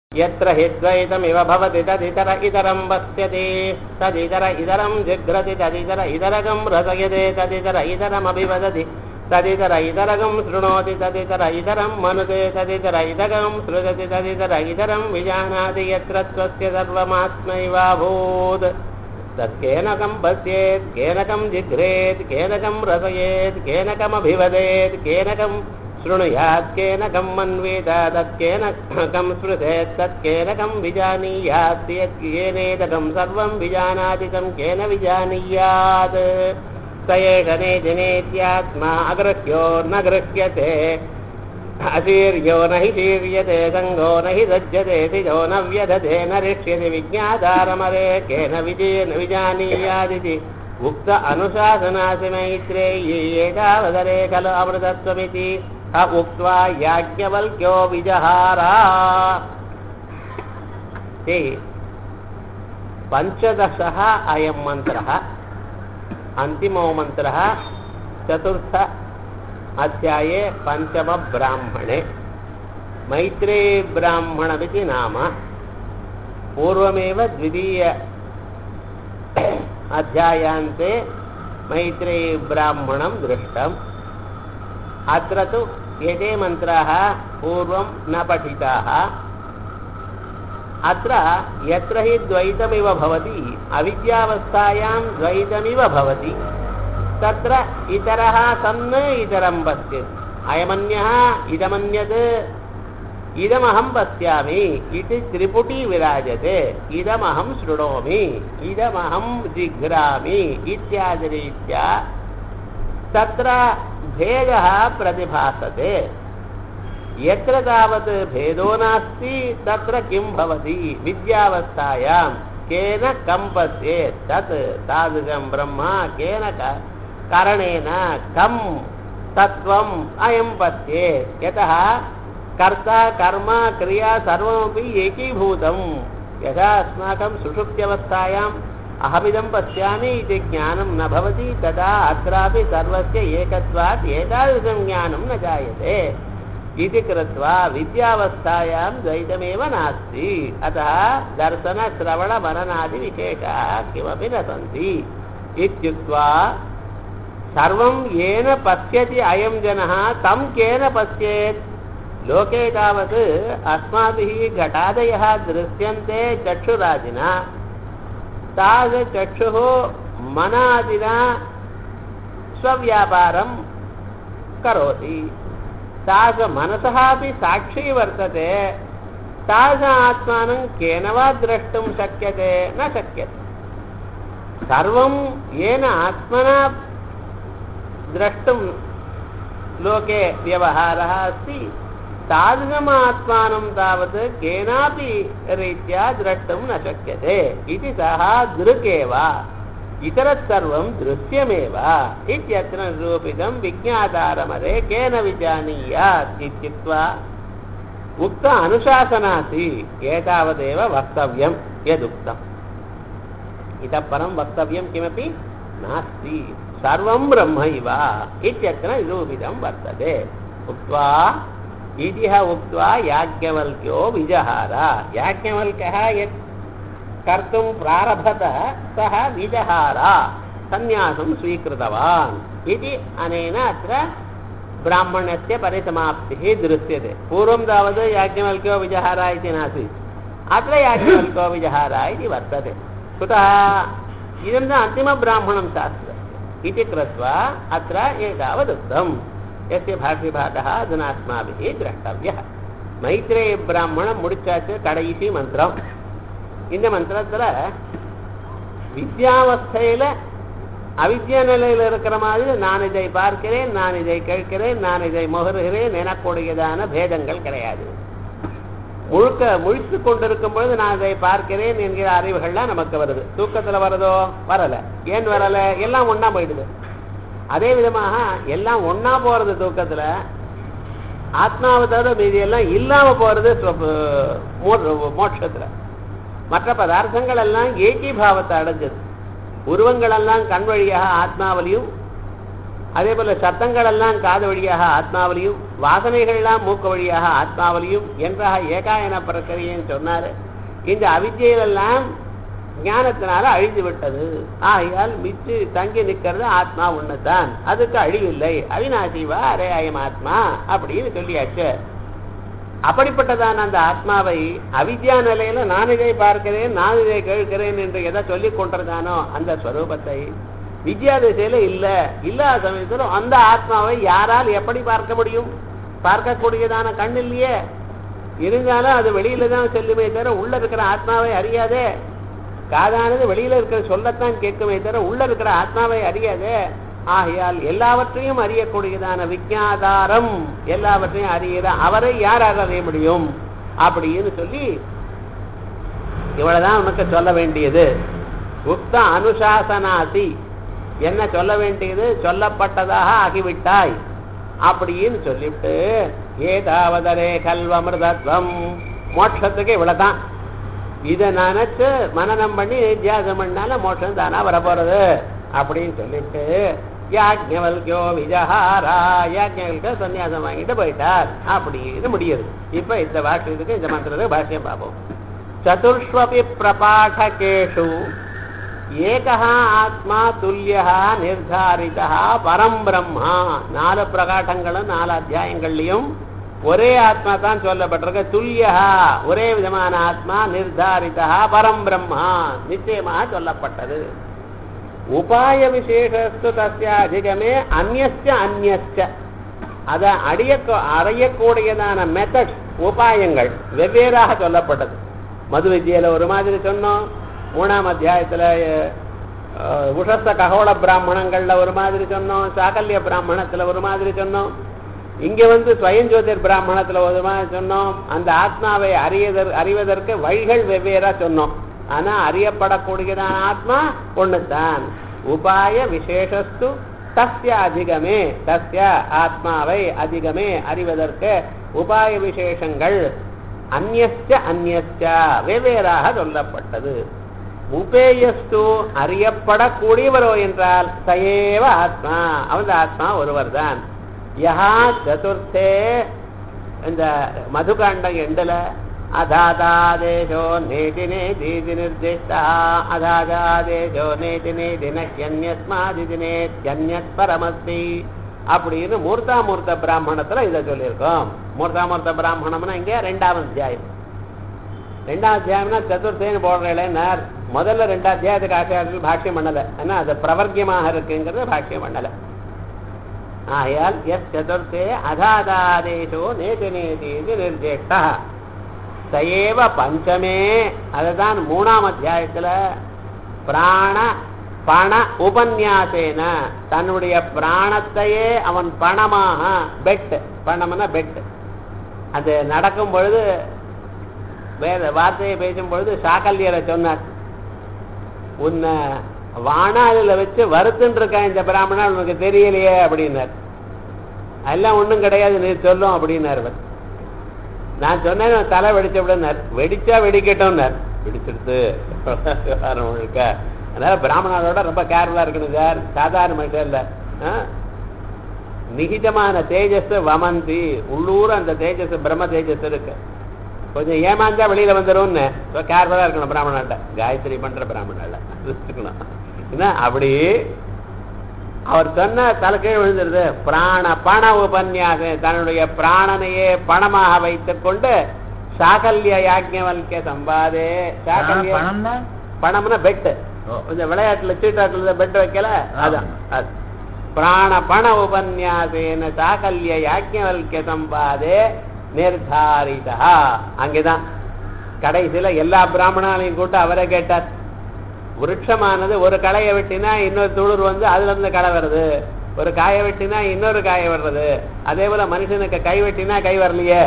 यत्र हि द्वैतमिव भवति तदितर इतरं पश्यति तदितर इतरं जिघ्रति तदितर इतरकं रसयते तदितर इतरमभिवदति तदितर इतरकं शृणोति तदितर इतरं मनुते तदितर इतरं सृजति तदितर इतरं विजानाति यत्र स्वस्य सर्वमात्मैवाभूत् तत्केन कं पश्येत् केन कं जिघ्रेत् केन कं रसयेत् केन कमभिवदेत् केन कं शृणुयात् केन कं मन्वेत तत्केन कं स्मृतेत् तत्केन कं विजानीयात् यत्केनेदकं सर्वं विजानाति तं केन विजानीयात् स एष नेतिनेत्यात्मा अगृह्यो न गृह्यते अशीर्यो न हि शीर्यते सङ्गो न हि सज्जते सिजो न व्यधते न रिक्ष्यति विज्ञातारमरे केन विजयेन विजानीयादिति उक्त अनुशासनासि मैत्रेयी एतावदरे खलु अमृतत्वमिति स उक्त्वा याज्ञवल्क्यो विजहारा ते पञ्चदशः अयं मन्त्रः अन्तिमो मन्त्रः चतुर्थ अध्याये पञ्चमब्राह्मणे मैत्रेयीब्राह्मणमिति नाम पूर्वमेव द्वितीय अध्यायान्ते मैत्रेयीब्राह्मणं दृष्टम् अत्र तु एते मन्त्राः पूर्वं न पठिताः अत्र यत्र हि द्वैतमिव भवति अविद्यावस्थायां द्वैतमिव भवति तत्र इतरः सन् इतरं पश्यति अयमन्यः इदमन्यत् इदमहं पश्यामि इति त्रिपुटी विराजते इदमहं शृणोमि इदमहं जिघ्रामि इत्यादिरीत्या तत्र भेदः प्रतिभासते यत्र तावत् भेदो नास्ति तत्र किं भवति विद्यावस्थायां केन कं पश्येत् तत् तादृशं ब्रह्म केन कारणेन कं तत्त्वम् अयं पश्येत् यतः कर्ता कर्म क्रिया सर्वमपि एकीभूतं यथा अस्माकं सुषुप्त्यवस्थायाम् अहमिदं पश्यामि इति ज्ञानं न भवति तदा अत्रापि सर्वस्य एकत्वात् एतादृशं ज्ञानं न जायते इति कृत्वा विद्यावस्थायां द्वैतमेव नास्ति अतः दर्शनश्रवणमननादिविशेषाः किमपि न सन्ति इत्युक्त्वा सर्वं येन पश्यति अयं जनः तं केन पश्येत् लोके तावत् अस्माभिः घटादयः दृश्यन्ते चक्षुरादिना तादृचक्षुः मनादिना स्वव्यापारं करोति तादृशमनसः अपि साक्षी वर्तते तादृश आत्मानं केन वा द्रष्टुं शक्यते न शक्यते सर्वं येन आत्मना द्रष्टुं लोके व्यवहारः अस्ति तादृशमात्मानं तावत् केनापि रीत्या द्रष्टुं न शक्यते इति सः दृक्ेव इतरत् सर्वं दृश्यमेव इत्यत्र निरूपितं विज्ञातारमरे केन विजानीयात् इत्युक्त्वा उक्त अनुशासनासि एतावदेव वक्तव्यं यदुक्तम् इतः परं वक्तव्यं किमपि नास्ति सर्वं ब्रह्मैव इत्यत्र निरूपितं वर्तते उक्त्वा इतिह उक्त्वा याज्ञवल्क्यो विजहार याज्ञवल्क्यः यत् कर्तुं प्रारभत सः विजहार सन्न्यासं स्वीकृतवान् इति अनेन अत्र ब्राह्मणस्य परिसमाप्तिः दृश्यते पूर्वं तावत् याज्ञवल्क्यो विजहार इति नासीत् अत्र याज्ञवल्क्यो विजहार इति वर्तते कुतः इदं तु अन्तिमब्राह्मणं शास्त्रम् इति कृत्वा अत्र एतावदुक्तम् यस्य भाष्यभागः अधुना अस्माभिः द्रष्टव्यः மைத்ரேய பிராமணம் முடிச்சாச்சு கடைசி மந்திரம் இந்த மந்திரத்தில் வித்யாவஸ்தையில் அவித்யா நிலையில் இருக்கிற மாதிரி நான் இதை பார்க்கிறேன் நான் இதை கேட்கிறேன் நான் இதை முகருகிறேன் எனக்கூடியதான பேதங்கள் கிடையாது முழுக்க முழித்து கொண்டிருக்கும் பொழுது நான் இதை பார்க்கிறேன் என்கிற அறிவுகள்லாம் நமக்கு வருது தூக்கத்தில் வருதோ வரலை ஏன் வரலை எல்லாம் ஒன்றா போயிடுது அதே விதமாக எல்லாம் ஒன்னா போறது தூக்கத்துல ஆத்மாவை தவிர மீதி எல்லாம் இல்லாம போறது மோட்சத்துல மற்ற பதார்த்தங்கள் எல்லாம் ஏகீபாவத்தை அடைஞ்சது உருவங்கள் எல்லாம் கண் வழியாக ஆத்மாவிலையும் அதே போல சத்தங்கள் எல்லாம் காது வழியாக ஆத்மாவிலையும் வாசனைகள்லாம் மூக்கு வழியாக ஆத்மாவிலையும் என்றாக ஏகாயன பிரக்கிரியன்னு சொன்னாரு இந்த அவித்தியிலெல்லாம் ஞானத்தினால அழிந்து விட்டது ஆகையால் மிச்சு தங்கி நிற்கிறது ஆத்மா ஒண்ணுதான் அதுக்கு அழிவில்லை அவிநாசிவா அரேயம் ஆத்மா அப்படின்னு சொல்லியாச்சு அப்படிப்பட்டதான அந்த ஆத்மாவை அவித்யா நிலையில நான் இதை பார்க்கிறேன் நான் இதை கேட்கிறேன் என்று எதை சொல்லிக் கொண்டிருந்தானோ அந்த ஸ்வரூபத்தை வித்யா திசையில இல்ல இல்லாத சமயத்துல அந்த ஆத்மாவை யாரால் எப்படி பார்க்க முடியும் பார்க்கக்கூடியதான கண் இல்லையே இருந்தாலும் அது வெளியில தான் செல்லுமே தவிர உள்ள இருக்கிற ஆத்மாவை அறியாதே காதானது வெளியில இருக்கிற சொல்லத்தான் கேட்குமே தவிர உள்ள இருக்கிற ஆத்மாவை அறியாதே ஆகையால் எல்லாவற்றையும் அறியக்கூடியதான விஜயாதாரம் எல்லாவற்றையும் அறிகிற அவரை யாரால் அறிய முடியும் அப்படின்னு சொல்லி இவ்வளவுதான் உனக்கு சொல்ல வேண்டியது உக்த அனுசாசனாசி என்ன சொல்ல வேண்டியது சொல்லப்பட்டதாக ஆகிவிட்டாய் அப்படின்னு சொல்லிவிட்டு ஏதாவதரே கல்வமிருதத்வம் மோட்சத்துக்கு இவ்வளவுதான் இதை நினைச்சு மனநம் பண்ணி நித்தியாசம் பண்ணால மோட்சம் தானா வரப்போறது அப்படின்னு சொல்லிட்டு யாஜ்ஞவல்கியோ விஜஹாரா யாஜ்ஞவல்க சன்னியாசம் வாங்கிட்டு போயிட்டார் அப்படின்னு முடியுது இப்ப இந்த பாஷ்யத்துக்கு இந்த மந்திரத்துக்கு பாஷ்யம் பார்ப்போம் சதுர்ஷ்வபி பிரபாடகேஷு ஏகா ஆத்மா துல்லியா நிர்தாரிதா பரம் பிரம்மா நாலு பிரகாட்டங்களும் நாலு அத்தியாயங்கள்லயும் ஒரே ஆத்மா தான் சொல்லப்பட்டிருக்க துல்லியா ஒரே விதமான ஆத்மா நிர்தாரிதா பரம் பிரம்மா நிச்சயமாக சொல்லப்பட்டது உபாய விசேஷஸ்து தஸ்ய அதிகமே அந்நிய அந்நிய அதை அடைய அறையக்கூடியதான மெத்தட்ஸ் உபாயங்கள் வெவ்வேறாக சொல்லப்பட்டது மது வித்தியில ஒரு மாதிரி சொன்னோம் மூணாம் அத்தியாயத்துல அஹ், உஷஸ்த ககோள பிராமணங்கள்ல ஒரு மாதிரி சொன்னோம் சாகல்ய பிராமணத்துல ஒரு மாதிரி சொன்னோம் இங்க வந்து ஸ்வயஞ்சோதிர் பிராமணத்துல ஒரு மாதிரி சொன்னோம் அந்த ஆத்மாவை அறியதற் அறிவதற்கு வழிகள் வெவ்வேறா சொன்னோம் ஆனா அறியப்படக்கூடியதான ஆத்மா ஒண்ணுதான் உபாய விசேஷஸ்து தஸ்ய அதிகமே தஸ்ய ஆத்மாவை அதிகமே அறிவதற்கு உபாய விசேஷங்கள் அந்நிய அந்நிய வெவ்வேறாக சொல்லப்பட்டது உபேயஸ்து அறியப்படக்கூடியவரோ என்றால் சயேவ ஆத்மா அவன் ஆத்மா ஒருவர் தான் யஹா சதுர்த்தே இந்த மதுகாண்டம் எண்டுல அதாதாதேசோ நேதி நேதி நிர்திஷ்டா அதாதாதேசோ நேதி நேதி நன்யஸ்மாதி நேத்யன்யத் பரமஸ்தி அப்படின்னு மூர்த்தாமூர்த்த பிராமணத்துல இதை சொல்லியிருக்கோம் மூர்த்தாமூர்த்த பிராமணம்னா இங்க ரெண்டாவது அத்தியாயம் ரெண்டாவது அத்தியாயம்னா சதுர்த்தேன்னு போடுறேன் முதல்ல ரெண்டாம் அத்தியாயத்துக்கு ஆசிரியர்கள் பாஷ்யம் பண்ணல ஏன்னா அது பிரவர்க்கியமாக இருக்குங்கிறது பாஷ்யம் பண்ணல ஆயால் எஸ் சதுர்த்தே அதாதாதேசோ நேதி நேதி நிர்தேஷ்டா சயேவ பஞ்சமே அதுதான் மூணாம் அத்தியாயத்துல பிராண பண உபன்யாசேன தன்னுடைய பிராணத்தையே அவன் பணமாக பெட் பணம்னா பெட் அது நடக்கும் பொழுது வேற வார்த்தையை பேசும் பொழுது சாக்கல்யரை சொன்னார் உன்னை வானாலில வச்சு வருத்துன்னு இருக்கான் இந்த பிராமணன் உனக்கு தெரியலையே அப்படின்னார் எல்லாம் ஒண்ணும் கிடையாது நீ சொல்லும் அப்படின்னார் அவர் நான் சொன்னேன் இவன் தலை வெடிச்ச விடனார் வெடிச்சா வெடிக்கட்டும்னார் வெடிச்சிடுத்து விவகாரம் முழுக்க அதனால பிராமணனோட ரொம்ப கேர்ஃபுல்லா இருக்கணும் சார் சாதாரண மனுஷன் இல்ல ஆ? நிகிதமான தேஜஸ் வமந்தி உள்ளூர் அந்த தேஜஸ் பிரம்ம தேஜஸ் இருக்கு கொஞ்சம் ஏமாந்தா வெளியில வந்துரும்னு கேர்ஃபுல்லா இருக்கணும் பிராமணன்ட்ட காயத்ரி பண்ற பிராமணன்ல இருக்கணும் என்ன அப்படி அவர் சொன்ன தலைக்கீழ் விழுந்துருது பிராண பண உபன்யாசம் தன்னுடைய பிராணனையே பணமாக வைத்துக் கொண்டு சாகல்ய யாஜ்ஞவல்ய சம்பாதே சாகல்ய பணம்னா பணம்னா பெட்டு ஓ. கொஞ்சம் விளையாட்டுல சீட்டாட்டுல பெட் வைக்கல அதான் அது பிராண பண உபன்யாசேன சாகல்ய யாஜ்ஞவல்ய சம்பாதே நிர்தாரிதா அங்கேதான் கடைசியில எல்லா பிராமணாலையும் கூட்டு அவரே கேட்டார் விருட்சமானது ஒரு களையை வெட்டினா இன்னொரு துளிர் வந்து அதுல இருந்து களை வருது ஒரு காயை வெட்டினா இன்னொரு காய வர்றது அதே போல மனுஷனுக்கு கை வெட்டினா கை வரலையே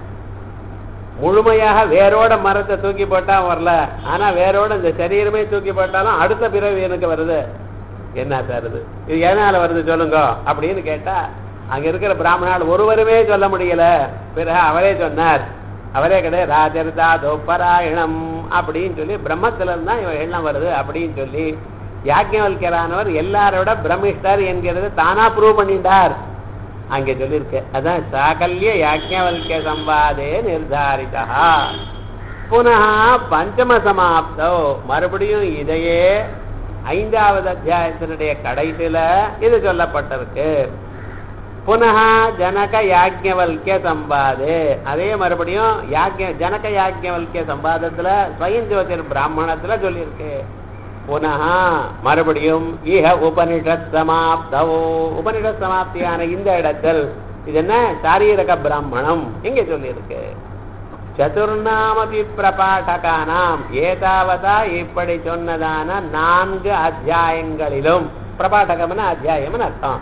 முழுமையாக வேரோட மரத்தை தூக்கி போட்டா வரல ஆனா வேரோட இந்த சரீரமே தூக்கி போட்டாலும் அடுத்த பிறவி எனக்கு வருது என்ன சார் இது இது எதனால வருது சொல்லுங்க அப்படின்னு கேட்டா அங்க இருக்கிற பிராமணால் ஒருவருமே சொல்ல முடியல பிறகு அவரே சொன்னார் அவரே கிடையாது ராஜர்தா தோப்பராயணம் அப்படின்னு சொல்லி பிரம்மத்துல இருந்தா இவன் எண்ணம் வருது அப்படின்னு சொல்லி யாக்கியவல்யரானவர் எல்லாரோட பிரமிஷ்டர் என்கிறது தானா ப்ரூவ் பண்ணிட்டார் அங்கே சொல்லியிருக்கு அதான் சாகல்ய யாக்கியவல்ய சம்பாதே நிர்தாரிதா புனः பஞ்சம சமாப்தோ மறுபடியும் இதையே ஐந்தாவது அத்தியாயத்தினுடைய கடைசியில இது சொல்லப்பட்டிருக்கு புனः ஜனக யாஜ்ஞவல்கிய சம்பாது அதே மறுபடியும் யாஜ்ய ஜனக யாஜ்ஞவல்கிய சம்பாதத்துல ஸ்வயம் ஜோதிர் பிராமணத்துல சொல்லியிருக்கு புனः மறுபடியும் இஹ உபனிஷத் சமாப்தோ உபனிஷத் சமாப்தியான இந்த இடத்தில் இது என்ன சாரீரக பிராமணம் இங்க சொல்லியிருக்கு சதுர்நாமபி பிரபாடகானாம் ஏதாவதா இப்படி சொன்னதான நான்கு அத்தியாயங்களிலும் பிரபாடகம்னு அத்தியாயம்னு அர்த்தம்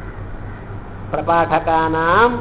பிரபாடகானாம்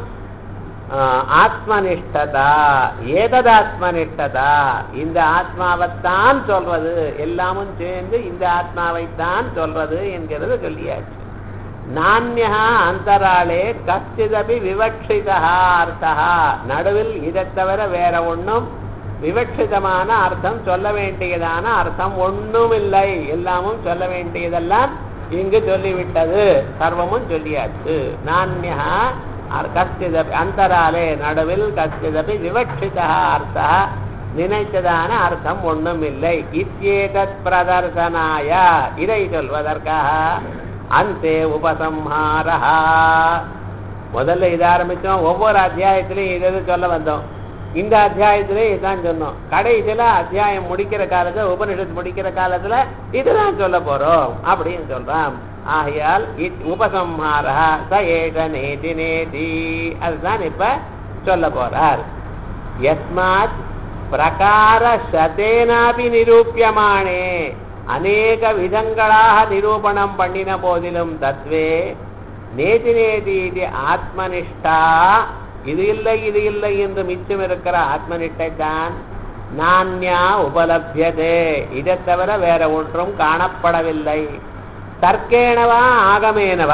ஆத்மனிஷ்டதா ஏததாத்மனிஷ்டதா இந்த ஆத்மாவைத்தான் சொல்றது எல்லாமும் சேர்ந்து இந்த ஆத்மாவைத்தான் சொல்றது என்கிறது சொல்லியாச்சு நானியா அந்தராளே கச்சிதபி விவக்ஷிதா அர்த்தா நடுவில் இதை தவிர வேற ஒண்ணும் விவக்ஷிதமான அர்த்தம் சொல்ல வேண்டியதான அர்த்தம் ஒண்ணும் இல்லை எல்லாமும் சொல்ல வேண்டியதெல்லாம் இங்கு சொல்லிவிட்டது சர்வமும் சொல்லியாச்சு நானியா கச்சிதபி அந்தராலே நடுவில் கச்சிதபி விவக்ஷிதா அர்த்தா நினைத்ததான அர்த்தம் ஒண்ணும் இல்லை இத்தியேதத் பிரதர்சனாய இதை சொல்வதற்காக அந்தே உபசம்ஹாரா முதல்ல இதை ஆரம்பிச்சோம் ஒவ்வொரு அத்தியாயத்திலையும் இது இது சொல்ல வந்தோம் இந்த அத்தியாயத்திலையும் இதான் சொன்னோம் கடைசியில அத்தியாயம் முடிக்கிற காலத்துல உபனிஷத்து முடிக்கிற காலத்துல இதுதான் சொல்ல போறோம் அப்படின்னு சொல்றான் ஆகையால் உபசம்ஹாரா ச ஏஷ நேதி நேதி அதுதான் இப்ப சொல்ல போறார் யஸ்மாத் பிரகார சதேனாபி நிரூபியமானே அநேக விதங்களாக நிரூபணம் பண்ணின போதிலும் தத்வே நேதி நேதி இது ஆத்மனிஷ்டா இது இல்லை இது இல்லை என்று மிச்சம் இருக்கிற ஆத்மனிஷ்டை தான் நான்யா உபலபியதே இதை தவிர வேற ஒன்றும் காணப்படவில்லை தர்க்கேனவா ஆகமேனவா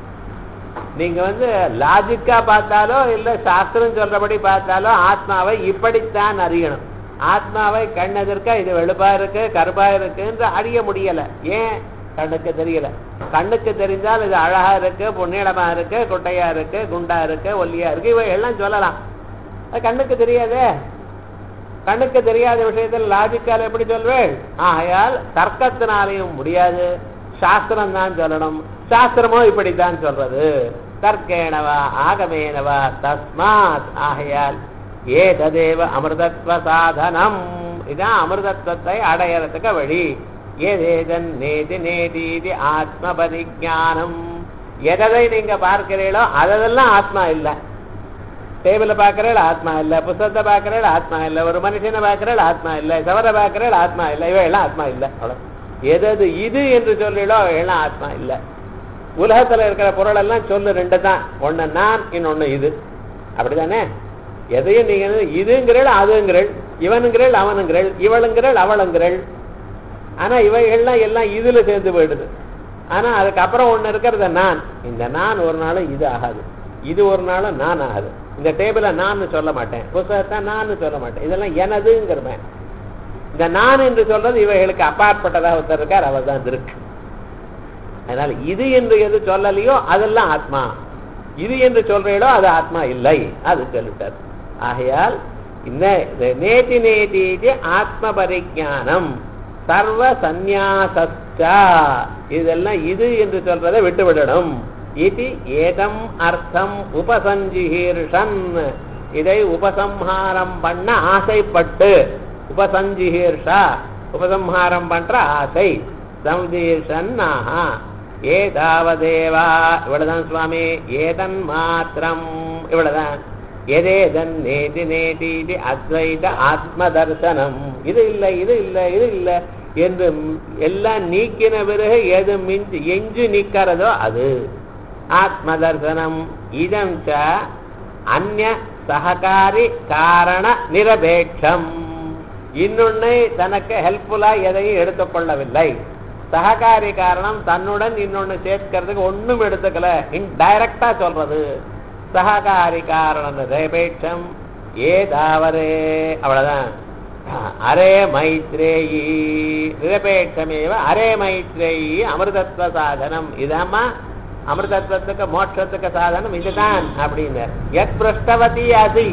நீங்க வந்து லாஜிக்கா பார்த்தாலோ இல்ல சாஸ்திரம் சொல்றபடி பார்த்தாலோ ஆத்மாவை இப்படித்தான் அறியணும் ஆத்மாவை கண்ணெதிர்க்க இது வெளுப்பா இருக்கு கருப்பா இருக்குன்னு அறிய முடியல ஏன் கண்ணுக்கு தெரியல கண்ணுக்கு தெரிஞ்சால் இது அழகா இருக்கு பொன்னிடமா இருக்கு குட்டையா இருக்கு குண்டா இருக்கு ஒல்லியா இருக்கு இவை எல்லாம் சொல்லலாம் அது கண்ணுக்கு தெரியாதே கண்ணுக்கு தெரியாத விஷயத்தில் லாஜிக்கால் எப்படி சொல்வேன் ஆகையால் தர்க்கத்தினாலையும் முடியாது சாஸ்திரம் தான் சொல்லணும் சாஸ்திரமோ இப்படித்தான் சொல்றது தர்க்கேனவா ஆகமேனவா தஸ்மாத் ஆகையால் ஏததேவ அமிர்தத்வ சாதனம் இதான் அமிர்தத்வத்தை அடையறதுக்கு வழி ஏதேதன் நேதி நேதீதி ஆத்ம பரிஜானம் எதை நீங்க பார்க்கிறீங்களோ அதெல்லாம் ஆத்மா இல்லை டேபிள பார்க்கறேள் ஆத்மா இல்ல புத்தகத்தை பார்க்கறேள் ஆத்மா இல்ல ஒரு மனுஷனை பார்க்கறேள் ஆத்மா இல்ல சவரை பார்க்கறேள் ஆத்மா இல்ல இவையெல்லாம் ஆத்மா இல்ல அவ்வளவு எதது இது என்று சொல்லிடோ அவையெல்லாம் ஆத்மா இல்ல உலகத்துல இருக்கிற பொருள் எல்லாம் சொல்லு ரெண்டு தான் ஒண்ணு நான் இன்னொன்னு இது அப்படிதானே எதையும் நீங்க இதுங்கிறள் அதுங்கிறள் இவனுங்கிறள் அவனுங்கிறள் இவளுங்கிறள் அவளுங்கிறள் ஆனா இவைகள்லாம் எல்லாம் இதுல சேர்ந்து போயிடுது ஆனா அதுக்கப்புறம் ஒண்ணு இருக்கிறத நான் இந்த நான் ஒரு நாளும் இது ஆகாது இது ஒரு நாளும் நான் ஆகாது இந்த டேபிள நான் சொல்ல மாட்டேன் புத்தகத்தை நான் சொல்ல மாட்டேன் இதெல்லாம் எனதுங்கிறவன் இந்த நான் என்று சொல்றது இவைகளுக்கு அப்பாற்பட்டதாக ஒருத்தர் இருக்கார் அவர் தான் இருக்கு அதனால இது என்று எது சொல்லலையோ அதெல்லாம் ஆத்மா இது என்று சொல்றீங்களோ அது ஆத்மா இல்லை அது சொல்லிட்டார் ஆகையால் இந்த நேதி நேதி ஆத்ம பரிஜானம் சர்வ சந்நியாசா இதெல்லாம் இது என்று சொல்றதை விட்டு விடணும் இது ஏதம் அர்த்தம் உபசஞ்சிஹீர்ஷன் இதை உபசம்ஹாரம் பண்ண ஆசைப்பட்டு உபசஞ்சிஹீர்ஷா உபசம்ஹாரம் பண்ற ஆசை சம்ஜீர்ஷன் ஆஹா ஏதாவதேவா இவ்வளவுதான் சுவாமி ஏதன் மாத்திரம் இவ்வளவுதான் எதேதன் நேதி நேதி இது அத்வைத ஆத்ம தர்சனம் இது இல்லை இது இல்லை இது இல்லை என்று எல்லாம் நீக்கின பிறகு எது மிஞ்சி எஞ்சு நிக்கிறதோ அது ஆத்ம தர்சனம் இதம் ச அந்நிய சககாரி காரண நிரபேட்சம் இன்னொன்னு தனக்கு ஹெல்ப்ஃபுல்லா எதையும் எடுத்துக்கொள்ளவில்லை சககாரி காரணம் தன்னுடன் இன்னொன்னு சேர்க்கிறதுக்கு ஒண்ணும் எடுத்துக்கல டைரக்டா சொல்றது சககாரி காரண நிரபேட்சம் ஏதாவரே அவ்வளவுதான் அரே மைத்ரேயி நிரபேட்சமேவ அரே மைத்ரேயி அமிர்தத்வ சாதனம் இதாம்மா அமிர்தத்வத்துக்கு மோட்சத்துக்கு சாதனம் இதுதான் அப்படின்னு எத் பிருஷ்டவதி அசி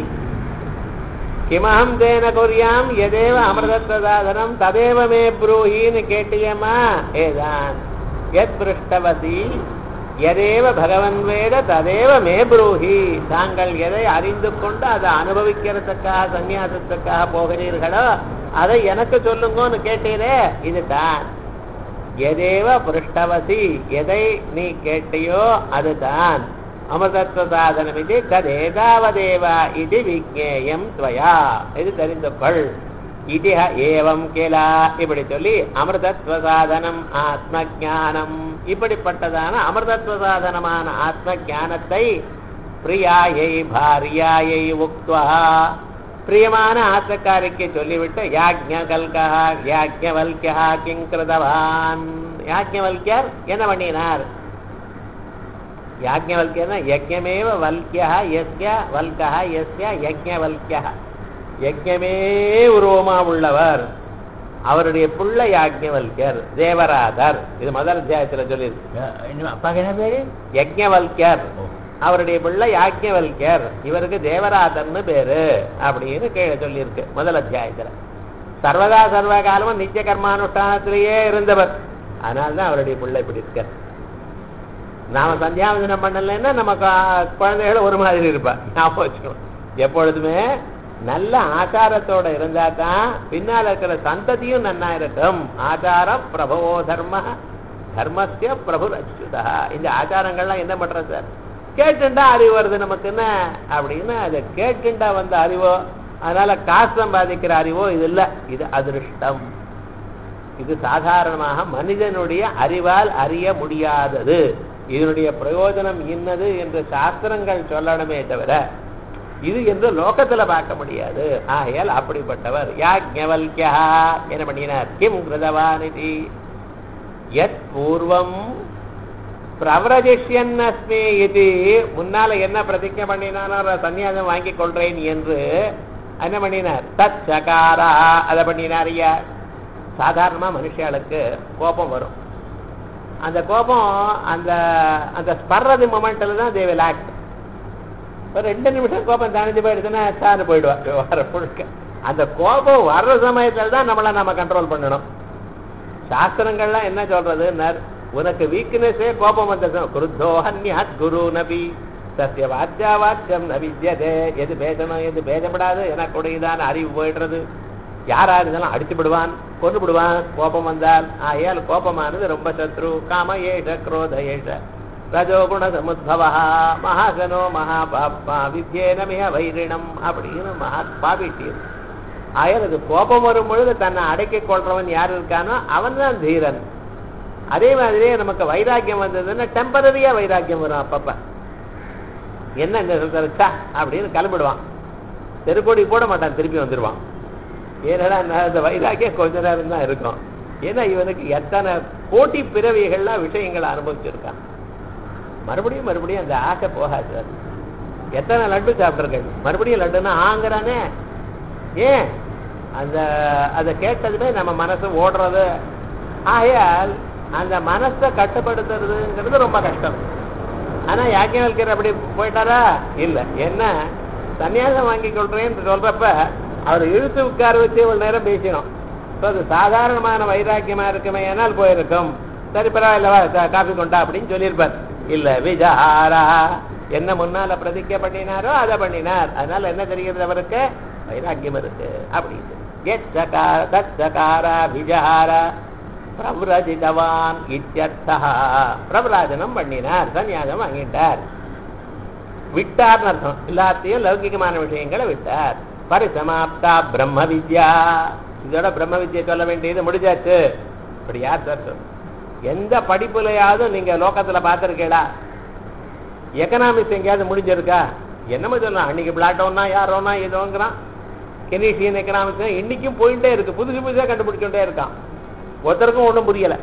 கிமஹம் தேன குறியாம் எதேவ அமிர்தத்வ சாதனம் ததேவ மே ப்ரூஹின்னு கேட்டியம்மா ஏதான் எத் பிருஷ்டவதி எதேவ பகவன் வேத ததேவ மே ப்ரூஹி தாங்கள் எதை அறிந்து கொண்டு அதை அனுபவிக்கிறதுக்காக சந்நியாசத்துக்காக போகிறீர்களோ அதை எனக்கு சொல்லுங்கன்னு கேட்டீரே இதுதான் எதேவ பிருஷ்டவசி எதை நீ கேட்டியோ அதுதான் அமிர்தத்வ சாதனம் இது ததேதாவதேவ இது விஜேயம் துவயா இது தெரிந்து கொள் இதிஹ ஏவம் கிலா இப்படி சொல்லி அமிர்தத்வ சாதனம் ஆத்ம ஞானம் இப்படிப்பட்டதான அமிர்தத்வ சாதனமான ஆத்ம ஞானத்தை பிரியாயை பாரியாயை உக்துவா பிரியமான ஆசக்காரிக்கு சொல்லிவிட்டு யாஜ்ஞகல்கா யாஜ்ஞவல்கியா கிங்கிருதவான் யாஜ்ஞவல்கியர் என்ன பண்ணினார் யாஜ்ஞவல்கியர்னா யஜ்ஞமேவ வல்கியா எஸ்ய வல்கா எஸ்ய யஜ்ஞவல்கியா யஜ்ஞமே உருவமா உள்ளவர் அவருடைய புள்ள யாஜ்ஞவல்கியர் தேவராதர் இது முதல் அத்தியாயத்துல சொல்லியிருக்கு இன்னும் அப்பாக்கு என்ன பேரு யஜ்ஞவல்கியர் அவருடைய பிள்ளை யாஜ்ஞவல்கியர் இவருக்கு தேவராதர்னு பேரு அப்படின்னு கீழே சொல்லியிருக்கு முதல் அத்தியாயத்துல சர்வதா சர்வ காலமும் நித்திய கர்மானுஷ்டானத்திலேயே இருந்தவர் அதனால்தான் அவருடைய பிள்ளை இப்படி இருக்கார் நாம சந்தியாவந்தனம் பண்ணலைன்னா நம்ம க- குழந்தைகள் ஒரு மாதிரி இருப்பா ஞாபகம் வச்சுக்கணும் எப்பொழுதுமே நல்ல ஆச்சாரத்தோட இருந்தா தான் பின்னால இருக்கிற சந்ததியும் நன்னா இருக்கும் ஆச்சார பிரபவோ தர்ம தர்மஸ்ய பிரபு அச்சுதா இந்த ஆச்சாரங்கள்லாம் என்ன பண்றது சார் கேட்டுண்டா அறிவு வருது நமக்கு என்ன அப்படின்னு அதை கேட்டுண்டா வந்த அறிவோ அதனால காசு சம்பாதிக்கிற அறிவோ இது இல்ல இது அதிருஷ்டம் இது சாதாரணமாக மனிதனுடைய அறிவால் அறிய முடியாதது இதனுடைய பிரயோஜனம் இன்னது என்று சாஸ்திரங்கள் சொல்லணுமே தவிர இது என்று லோகத்துல பார்க்க முடியாது ஆகையால் அப்படிப்பட்டவர் யாஜ்ஞவல்யா என்ன பண்ணினார் கிம் கிருதவானிதி யத் பூர்வம் பிரவரஜிஷ்யன் அஸ்மி இது முன்னால என்ன பிரதிஜை பண்ணினானோ அதை சன்னியாசம் வாங்கிக் கொள்றேன் என்று என்ன பண்ணினார் தத் சகாரா அதை பண்ணினார் ஐயா சாதாரணமா மனுஷாளுக்கு கோபம் வரும் அந்த கோபம் அந்த அந்த ஸ்பர்றது மொமெண்ட்ல தான் தேவை லாக்ட் ஒரு ரெண்டு நிமிஷம் கோபம் தணிஞ்சு போயிடுச்சுன்னா சாரு போயிடுவா விவகாரம் முழுக்க அந்த கோபம் வர்ற சமயத்துல தான் நம்மள நம்ம கண்ட்ரோல் பண்ணணும் சாஸ்திரங்கள்லாம் என்ன சொல்றது நர் உனக்கு வீக்னஸே கோபம் வந்தது குருத்தோ ஹன்யாத் குரு நபி சத்திய வாத்தியா வாக்கியம் ந வித்யதே எது பேசணும் எது பேசப்படாது எனக்கு உடையதான அறிவு போயிடுறது யாரா இருந்தாலும் அடிச்சு விடுவான் கொண்டு விடுவான் கோபம் வந்தால் ஆயால் கோபமானது ரொம்ப சத்ரு காம ஏஷ குரோத ஏஷ ரஜோகுண சமுத்பவா மகாசனோ மகாபாப்பா வித்யேன மிக வைரிணம் அப்படின்னு மகா பாபிட்டியது ஆயால் அது கோபம் வரும் பொழுது தன்னை அடக்கிக் கொள்றவன் யார் இருக்கானோ அவன் தான் தீரன் அதே மாதிரியே நமக்கு வைராக்கியம் வந்ததுன்னா டெம்பரரியா வைராக்கியம் வரும் அப்பப்ப என்ன இந்த சொல்றா அப்படின்னு கிளம்பிடுவான் தெருக்கோடி போட மாட்டான் திருப்பி வந்துடுவான் ஏன்னா நான் இந்த வைராக்கியம் கொஞ்ச நேரம் தான் இருக்கும் ஏன்னா இவனுக்கு எத்தனை கோட்டி பிறவிகள்லாம் விஷயங்களை அனுபவிச்சிருக்கான் மறுபடியும் மறுபடியும் அந்த ஆசை போகாது சார் எத்தனை லட்டு சாப்பிட்ருக்கேன் மறுபடியும் லட்டுன்னா ஆங்கிறானே ஏன் அந்த அதை கேட்டதுமே நம்ம மனசு ஓடுறது ஆகையால் அந்த மனசை கட்டுப்படுத்துறதுங்கிறது ரொம்ப கஷ்டம் ஆனா யாக்கியவல்கர் அப்படி போயிட்டாரா இல்ல என்ன சன்னியாசம் வாங்கி கொள்றேன்னு சொல்றப்ப அவர் இழுத்து உட்கார வச்சு இவ்வளவு நேரம் பேசினோம் ஸோ அது சாதாரணமான வைராக்கியமா இருக்குமே ஏனால் போயிருக்கும் சரி பரவாயில்லவா ச- காபி கொண்டா அப்படின்னு சொல்லியிருப்பார் இல்ல விஜாரா என்ன முன்னால பிரதிஜை பண்ணினாரோ அதை பண்ணினார் அதனால என்ன தெரிகிறது அவருக்கு வைராக்கியம் இருக்கு அப்படின்னு எத் சகார தத் சகாரா விஜாரா பிரவ்ரஜிதவான் இத்தியர்த்தா பிரவ்ராஜனம் பண்ணினார் சன்னியாசம் வாங்கிட்டார் விட்டார்னு அர்த்தம் எல்லாத்தையும் லௌகிகமான விஷயங்களை விட்டார் பரிசமாப்தா பிரம்ம வித்யா இதோட பிரம்ம வித்யை சொல்ல வேண்டியது முடிஞ்சாச்சு இப்படி யார் சார் சொல்றது? எந்த படிப்புலையாவது நீங்க லோகத்துல பார்த்திருக்கீங்களா எக்கனாமிக்ஸ் எங்கேயாவது முடிஞ்சிருக்கா என்னமோ சொல்லலாம் அன்னைக்கு பிளாட்டோன்னா யாரோன்னா ஏதோங்கிறான் கெனீஷியன் எக்கனாமிக்ஸ் இன்னைக்கும் போயிட்டே இருக்கு புதுசு புதுசா கண்டுபிடிச்சுட்டே இருக்கான் ஒருத்தருக்கும் ஒன்றும் புரியல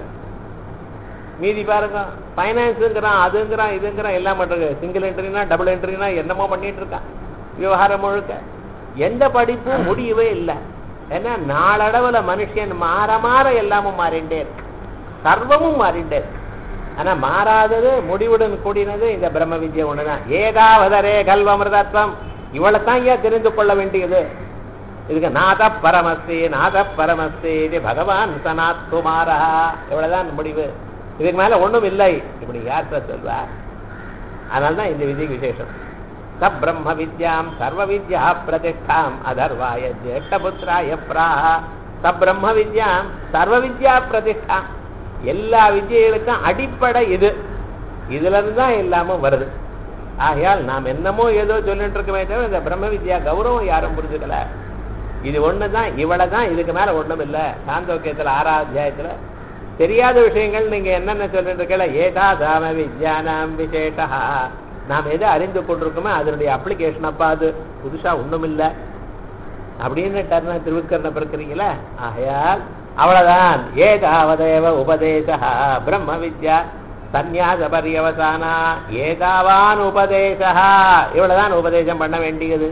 மீதி பாருங்க ஃபைனான்ஸுங்கிறான் அதுங்கிறான் இதுங்கிறான் எல்லாம் பண்றது சிங்கிள் என்ட்ரினா டபுள் என்ட்ரினா என்னமோ பண்ணிட்டு இருக்கான் விவகாரம் முழுக்க எந்த படிப்பும் முடியவே இல்லை ஏன்னா நாளடைவுல மனுஷன் மாற மாற எல்லாமும் மாறிண்டே இருக்கு சர்வமும் மாறிண்டே இருக்கு ஆனா மாறாதது முடிவுடன் கூடினது இந்த பிரம்ம வித்யை ஒண்ணுதான் ஏதாவதரே கல்வமிருதத்வம் இவளைத்தான் ஏன் தெரிந்து கொள்ள வேண்டியது இதுக்கு நாத பரமஸ்தி நாத பரமஸ்தி இது பகவான் சனாத் குமாரா இவ்வளவுதான் முடிவு இதுக்கு மேல ஒண்ணும் இல்லை இப்படி யார் சார் சொல்வா அதனால்தான் இந்த விதிக்கு விசேஷம் ச பிரம்ம வித்யாம் சர்வ வித்யா பிரதிஷ்டாம் அதர்வாய ஜேஷ்டபுத்திராய பிராஹ ச பிரம்ம வித்யாம் சர்வ வித்யா பிரதிஷ்டாம் எல்லா வித்யைகளுக்கும் அடிப்படை இது இதுல இருந்து தான் எல்லாமும் வருது ஆகையால் நாம் என்னமோ ஏதோ சொல்லிட்டு இருக்கமே தவிர இந்த பிரம்ம வித்யா கௌரவம் யாரும் புரிஞ்சுக்கல இது ஒண்ணுதான் இவ்வளவுதான் இதுக்கு மேல ஒண்ணும் இல்ல சாந்தோக்கியத்துல ஆறாவது அத்தியாயத்துல தெரியாத விஷயங்கள் நீங்க என்னென்ன சொல்லிட்டு இருக்கல ஏதா தாம வித்யானாம் விசேஷா நாம் எதை அறிந்து கொண்டிருக்கோமோ அதனுடைய அப்ளிகேஷன் அப்பா அது புதுசா ஒண்ணும் இல்ல அப்படின்னு டர்ன திருவிக்கரண பிறக்கிறீங்களா ஆகையால் அவ்வளவுதான் ஏதாவதேவ உபதேச பிரம்ம வித்யா சந்நியாச பரியவசானா ஏதாவான் உபதேசா இவ்வளவுதான் உபதேசம் பண்ண வேண்டியது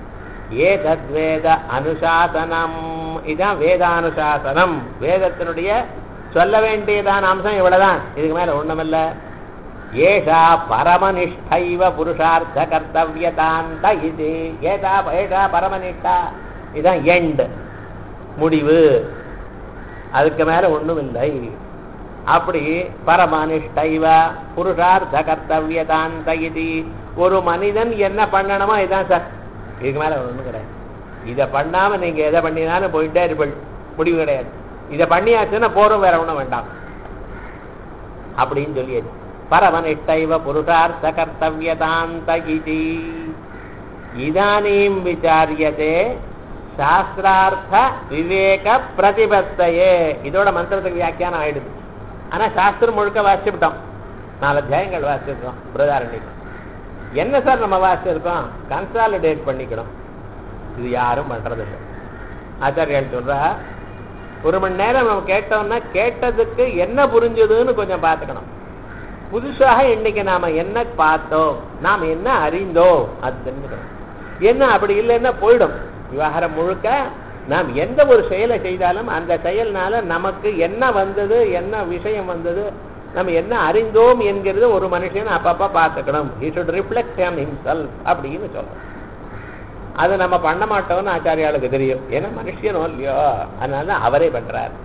ஏதத்வேத அனுசாசனம் இதுதான் வேதானுசாசனம் வேதத்தினுடைய சொல்ல வேண்டியதான அம்சம் இவ்வளவுதான் இதுக்கு மேல ஒண்ணுமில்ல ஏஷா பரமனிஷ்டைவ புருஷார்த்த கர்த்தவியதாந்த இது ஏதா ஏஷா பரமனிஷ்டா இதுதான் எண்ட் முடிவு அதுக்கு மேல ஒண்ணும் இல்லை அப்படி பரமனிஷ்டைவ புருஷார்த்த கர்த்தவியதாந்த இது ஒரு மனிதன் என்ன பண்ணணுமோ இதுதான் சார் இதுக்கு மேல ஒண்ணும் கிடையாது இதை பண்ணாம நீங்க எதை பண்ணினாலும் போயிட்டே இருப்பீள் முடிவு கிடையாது இதை பண்ணியாச்சுன்னா போறோம் வேற ஒண்ணும் வேண்டாம் அப்படின்னு சொல்லியாச்சு பரமனிஷ்டைவ புருஷார்த்த கர்த்தவியதாந்த இது இதானீம் விசாரியதே சாஸ்திரார்த்த விவேக பிரதிபத்தையே இதோட மந்திரத்துக்கு வியாக்கியானம் ஆயிடுது ஆனா சாஸ்திரம் முழுக்க வாசிச்சுட்டோம் நாலு அத்தியாயங்கள் வாசிச்சிருக்கோம் பிரதாரண்யம் என்ன சார் நம்ம வாசிச்சிருக்கோம் கன்சாலிடேட் பண்ணிக்கணும் இது யாரும் பண்றது இல்லை ஆச்சாரியால் சொல்றா ஒரு மணி நேரம் நம்ம கேட்டோம்னா கேட்டதுக்கு என்ன புரிஞ்சதுன்னு கொஞ்சம் பார்த்துக்கணும் புதுசாக இன்னைக்கு நாம என்ன பார்த்தோம் நாம் என்ன அறிந்தோம் அது தெரிஞ்சுக்கணும் என்ன அப்படி இல்லைன்னா போயிடும் விவகாரம் முழுக்க நாம் எந்த ஒரு செயலை செய்தாலும் அந்த செயல்னால நமக்கு என்ன வந்தது என்ன விஷயம் வந்தது நம்ம என்ன அறிந்தோம் என்கிறது ஒரு மனுஷன் அப்பப்ப பார்த்துக்கணும் he should reflect on himself அப்படின்னு சொல்றோம் அது நம்ம பண்ண மாட்டோம்னு ஆச்சாரியாளுக்கு தெரியும் ஏன்னா மனுஷனும் இல்லையோ அதனால அவரே பண்றார்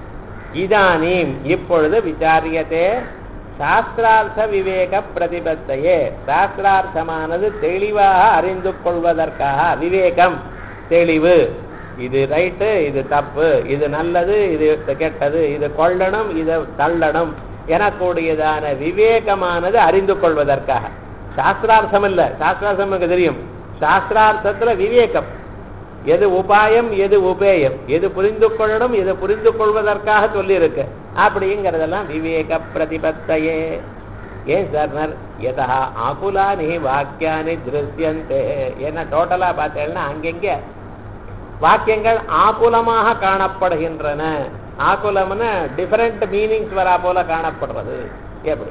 இதானீம் இப்பொழுது விசாரியத்தே சாஸ்திரார்த்த விவேக பிரதிபத்தையே சாஸ்திரார்த்தமானது தெளிவாக அறிந்து கொள்வதற்காக விவேகம் தெளிவு இது ரைட்டு இது தப்பு இது நல்லது இது கெட்டது இது கொள்ளணும் இது தள்ளணும் எனக்கூடியதான விவேகமானது அறிந்து கொள்வதற்காக சாஸ்திரார்த்தம் இல்ல சாஸ்திரார்த்தம் எனக்கு தெரியும் சாஸ்திரார்த்தத்துல விவேகம் எது உபாயம் எது உபேயம் எது புரிந்து கொள்ளணும் எது புரிந்து கொள்வதற்காக சொல்லியிருக்கு அப்படிங்கிறதெல்லாம் விவேக பிரதிபத்தையே ஏன் சார் எதா ஆகுலானி வாக்கியானி திருஷ்யந்தே ஏன்னா டோட்டலா பார்த்தேன்னா அங்கெங்க வாக்கியங்கள் ஆகுலமாக காணப்படுகின்றன ஆகுலம்னு டிஃபரெண்ட் மீனிங்ஸ் வரா போல காணப்படுறது எப்படி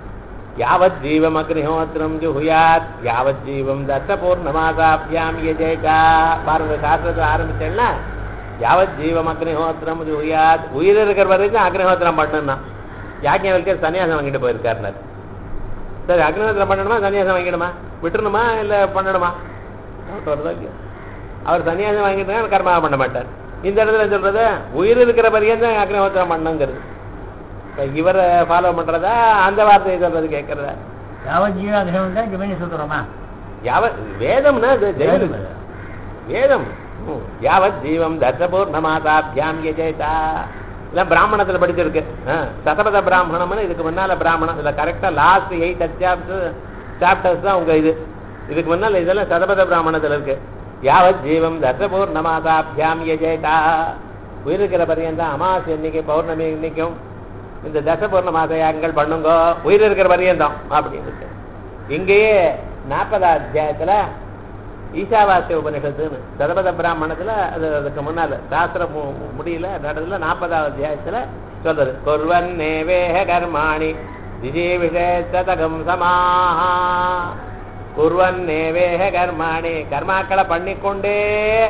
யாவத் ஜீவம் அக்னிஹோத்திரம் ஜுஹுயாத் யாவத் ஜீவம் தச பூர்ணமாசாபியாம் யஜேகா பாருங்க சாஸ்திரத்தை ஆரம்பிச்சேன்னா யாவத் ஜீவம் அக்னிஹோத்திரம் ஜுஹுயாத் உயிர் இருக்கிற வரைக்கும் அக்னிஹோத்திரம் பண்ணணும்னா யாக்கியவல்கர் சன்னியாசம் வாங்கிட்டு போயிருக்காருனார் சரி அக்னிஹோத்திரம் பண்ணணுமா சன்னியாசம் வாங்கிடுமா விட்டுணுமா இல்ல பண்ணணுமா டவுட் வருதா இல்லையா அவர் சன்னியாசம் வாங்கிட்டு கர்மாவை பண்ண மாட்டார் இந்த இடத்துல சொல்றது உயிர் இருக்கிற வரைக்கும் தான் அக்னிஹோத்திரம் பண்ணுங்கிறது இப்ப இவரை ஃபாலோ பண்றதா அந்த வார்த்தையை சொல்றது கேட்கறதா யாவத் ஜீவாகிரகம் தான் ஜெமினி சொல்றோமா யாவ வேதம்னா இது ஜெயம் வேதம் ம். யாவத் ஜீவம் தசபூர்ணமாதாபியாம் யஜேதா இதெல்லாம் பிராமணத்துல படிச்சிருக்கு ஆ, சதபத பிராமணம்னு இதுக்கு முன்னால பிராமணம் இதுல கரெக்டா லாஸ்ட் எயிட் அத்தியாப்ஸ் சாப்டர்ஸ் தான் உங்க இது இதுக்கு முன்னால இதெல்லாம் சதபத பிராமணத்துல இருக்கு யாவத் ஜீவம் தசபூர்ணமாதாபியாம் யஜேதா உயிருக்கிற பரியந்தான் அமாவாசை இன்னைக்கு பௌர்ணமி இன்னைக்கும் இந்த தசபூர்ண மாத யாகங்கள் பண்ணுங்க உயிர் இருக்கிற பரியந்தம் அப்படின்னு இருக்கு இங்கேயே நாற்பதாம் அத்தியாயத்துல ஈசாவாசிய உபனிஷத்துன்னு சதபத பிராமணத்துல அது அதுக்கு முன்னால சாஸ்திரம் மு- மு- முடியல நடத்துல நாற்பதாவது அத்தியாயத்துல சொல்றது குர்வன் நேவேக கர்மாணி திஜீவிஷேத்தகம் சமாஹா குர்வன் நேவேக கர்மாணி கர்மாக்களை பண்ணிக்கொண்டே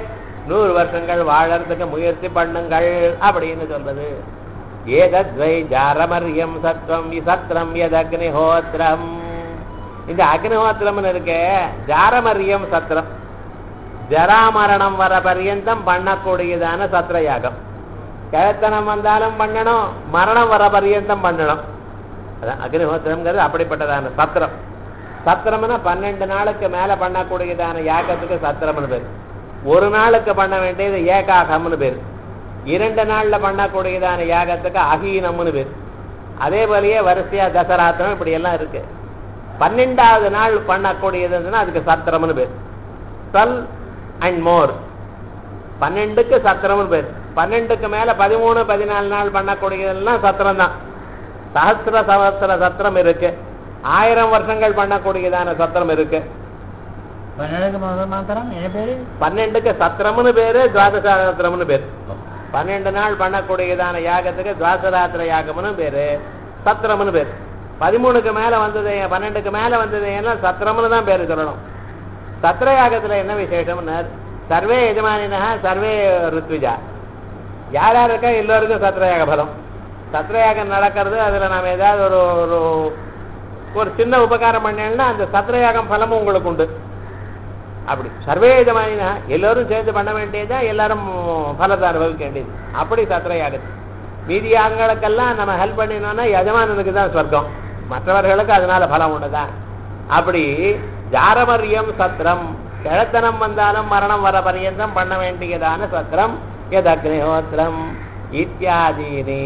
நூறு வருஷங்கள் வாழறதுக்கு முயற்சி பண்ணுங்கள் அப்படின்னு சொல்றது ஏதத்வை ஜாரமரியம் சத்வம் சத்ரம் எத் அக்னிஹோத்திரம் இந்த அக்னிஹோத்திரம்னு இருக்கே ஜாரமரியம் சத்திரம் ஜராமரணம் வர பர்யந்தம் பண்ணக்கூடியதான சத்திர யாகம் கிழத்தனம் வந்தாலும் பண்ணணும் மரணம் வர பர்யந்தம் பண்ணணும் அதான் அக்னிஹோத்திரம்ங்கிறது அப்படிப்பட்டதான சத்திரம் சத்திரம்னா பன்னெண்டு நாளுக்கு மேல பண்ணக்கூடியதான யாகத்துக்கு சத்திரம்னு பேர் ஒரு நாளுக்கு பண்ண வேண்டியது ஏகாகம்னு பேர் இரண்டு நாள்ல பண்ணக்கூடியதான யாகத்துக்கு அகீனம்னு பேர் அதே போலயே வரிசையா தசராத்திரம் இப்படி எல்லாம் இருக்கு பன்னெண்டாவது நாள் பண்ணக்கூடியதுன்னா அதுக்கு சத்திரம்னு பேர் டுவெல் அண்ட் மோர் பன்னெண்டுக்கு சத்திரம்னு பேர் பன்னெண்டுக்கு மேல பதிமூணு பதினாலு நாள் பண்ணக்கூடியதெல்லாம் சத்திரம் தான் சஹசிர சவஸ்திர சத்திரம் இருக்கு ஆயிரம் வருஷங்கள் பண்ணக்கூடியதான சத்திரம் இருக்கு பன்னெண்டுக்கு முதல் மாத்திரம் என்ன பேரு பன்னெண்டுக்கு சத்திரம்னு பேரு துவாதசாத்திரம்னு பேரு பன்னெண்டு நாள் பண்ணக்கூடியதான யாகத்துக்கு துவாசராத்திர யாகம்னு பேரு சத்திரம்னு பேரு பதிமூணுக்கு மேல வந்தது பன்னெண்டுக்கு மேல வந்தது ஏன்னா சத்திரம்னு தான் பேரு சொல்லணும் சத்திர யாகத்துல என்ன விசேஷம்னா சர்வே எஜமானினா சர்வே ருத்விஜா யார் யார் இருக்கா எல்லோருக்கும் சத்திரயாக பலம் சத்திரயாகம் நடக்கிறது அதுல நாம ஏதாவது ஒரு ஒரு ஒரு சின்ன உபகாரம் பண்ணேன்னா அந்த சத்திரயாகம் பலமும் உங்களுக்கு உண்டு அப்படி சர்வே எஜமானினா எல்லோரும் சேர்ந்து பண்ண வேண்டியதா எல்லாரும் பலத்தை அனுபவிக்க வேண்டியது அப்படி சத்திரயாகத்து மீதி யாகங்களுக்கெல்லாம் நம்ம ஹெல்ப் பண்ணினோம்னா எஜமானனுக்கு தான் சொர்க்கம் மற்றவர்களுக்கு அதனால பலம் உண்டுதான் அப்படி ஜாரமரியம் சத்திரம் கிழத்தனம் வந்தாலும் மரணம் வர பரியந்தம் பண்ண வேண்டியதான சத்திரம் எத் அக்னிஹோத்திரம் இத்தியாதீனி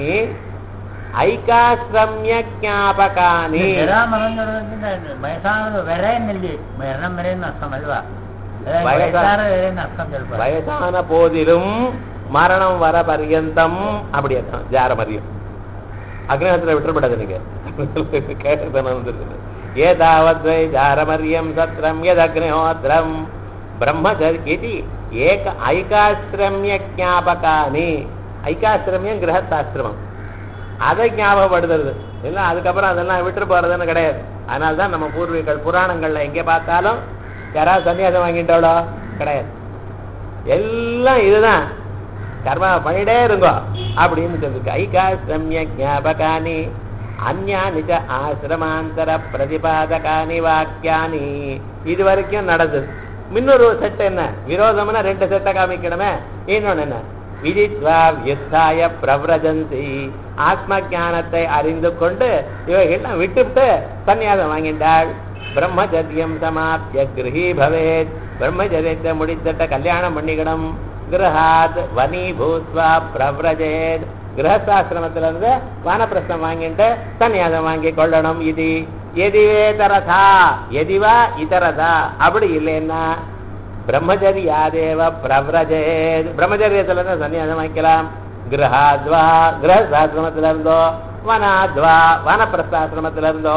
ஐகாசிரமிய ஞாபகானி ஜராமரம் சொல்றது வயசானது விரையமில்லை மரணம் விரைன்னு அர்த்தம் அல்வா வயசா- வயசான விரைன்னு அர்த்தம் சொல்றாரு வயசான போதிலும் மரணம் வர பரியந்தம் அப்படி அர்த்தம் ஜாரமரியம் அக்னிஹோத்திரம் விட்டுறப்படாது நீங்க கேட்டது வந்துருக்குது ஏதாவது வை ஜாரமரியம் சத்திரம் எத் அக்னிஹோத்திரம் பிரம்மச்சரி இது ஏக ஐகாசிரமிய ஞாபகானி ஐகாசிரமியம் கிரகஸ்தாசிரமம் அதை ஞாபகப்படுத்துறது இல்லை அதுக்கப்புறம் அதெல்லாம் விட்டு போறதுன்னு கிடையாது அதனால தான் நம்ம பூர்வீகள் புராணங்கள்ல எங்கே பார்த்தாலும் யாராவது சன்னியாசம் வாங்கிட்டாலோ கிடையாது எல்லாம் இதுதான் கர்மா பண்ணிட்டே இருங்கோ அப்படின்னு சொல்லிருக்கு ஐகாசிரமிய ஞாபகானி அந்யானிச்ச ஆசிரமாந்தர பிரதிபாதகானி வாக்கியானி இது வரைக்கும் நடந்தது இன்னொரு செட் என்ன விரோதம்னா ரெண்டு செட்டை காமிக்கணுமே இன்னொன்னு என்ன விதித்வா வியுத்தாய பிரவ்ரஜந்தி ஆத்ம ஞானத்தை அறிந்து கொண்டு இவைகள்லாம் விட்டுவிட்டு சன்னியாசம் வாங்கிட்டாள் பிரம்மச்சரியம் சமாப்திய கிரகி பவேத் பிரம்மச்சரியத்தை முடித்துட்ட கல்யாணம் பண்ணிக்கணும் கிரகாத் வனி பூத்வா பிரவ்ரஜேத் கிரகஸ்தாசிரமத்துல இருந்து வானப்பிரஸ்தம் வாங்கிட்டு சன்னியாசம் வாங்கி கொள்ளணும் இது எதிவே தரதா எதிவா இதரதா அப்படி இல்லைன்னா பிரம்மச்சரியாதேவ பிரவ்ரஜேத் பிரம்மச்சரியத்துல இருந்து சன்னியாசம் வாங்கிக்கலாம் கிரகாத்வா கிரகஸ்தாசிரமத்துல இருந்தோ வனாத்வா வனப்பிரஸ்தாசிரமத்துல இருந்தோ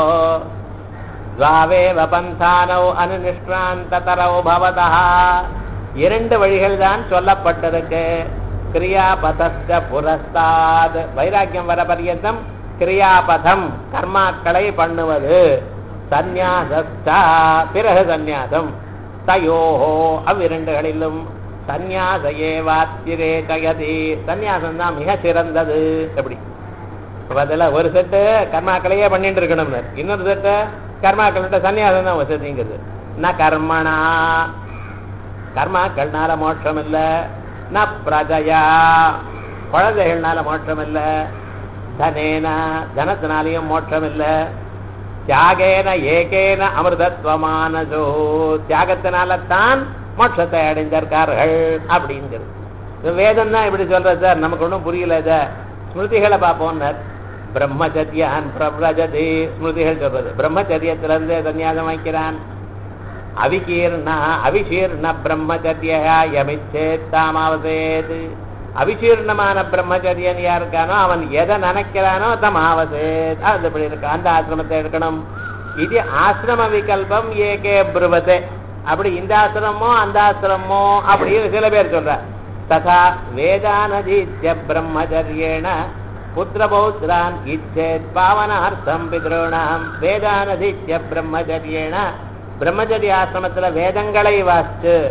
துவாவேவ பந்தானௌ அனுநிஷ்டாந்ததரௌ பவதா இரண்டு வழிகள் தான் சொல்லப்பட்டிருக்கு கிரியாபதஸ்த புரஸ்தாத் வைராக்கியம் வர பரியந்தம் கிரியாபதம் கர்மாக்களை பண்ணுவது சந்நியாசஸ்தா பிறகு சந்நியாசம் தயோஹோ அவ்விரண்டுகளிலும் சந்நியாசையே வாத்திரே கயதி சந்நியாசம் தான் மிக சிறந்தது எப்படி அப்ப அதுல ஒரு செட்டு கர்மாக்களையே பண்ணிட்டு இருக்கணும்னு இன்னொரு செட்டு கர்மாக்கள் சன்னியாசம் தான் வசதிங்கிறது ந கர்மணா கர்மாக்கள்னால மோட்சம் இல்ல ந பிரஜயா குழந்தைகள்னால மோட்சம் இல்ல தனேன தனத்தினாலையும் மோட்சம் இல்ல தியாகேன ஏகேன அமிர்தத்வமானசோ தியாகத்தினால தான் மோட்சத்தை அடைஞ்சிருக்கார்கள் அப்படிங்கிறது இது வேதம் தான் இப்படி சொல்றது சார் நமக்கு ஒன்றும் புரியல இத ஸ்மிருதிகளை பார்ப்போம்னார் பிரம்மச்சரியான் பிரவ்ரஜதி ஸ்மிருதிகள் சொல்றது பிரம்மச்சரியத்திலிருந்து சன்னியாசம் வாங்கிக்கிறான் அவிகீர்ணா அவிசீர்ண பிரம்மச்சரிய யமிச்சேத் தாமாவசேது அவிசீர்ணமான பிரம்மச்சரியன் யார் இருக்கானோ அவன் எதை நினைக்கிறானோ தமாவசேத் அது இப்படி இருக்கு அந்த ஆசிரமத்தை எடுக்கணும் இது ஆசிரம விகல்பம் ஏகே புருவதே அப்படி இந்த ஆசிரமோ அந்த ஆசிரமோ அப்படின்னு சில பேர் சொல்ற ததா வேதானதீத்ய பிரம்மச்சரியேன புத்திரபௌத்ரான் இச்சேத் பாவனார்த்தம் பித்ருணாம் வேதானதீத்ய பிரம்மச்சரியேன பிரம்மச்சரிய ஆசிரமத்துல வேதங்களை வாசிச்சு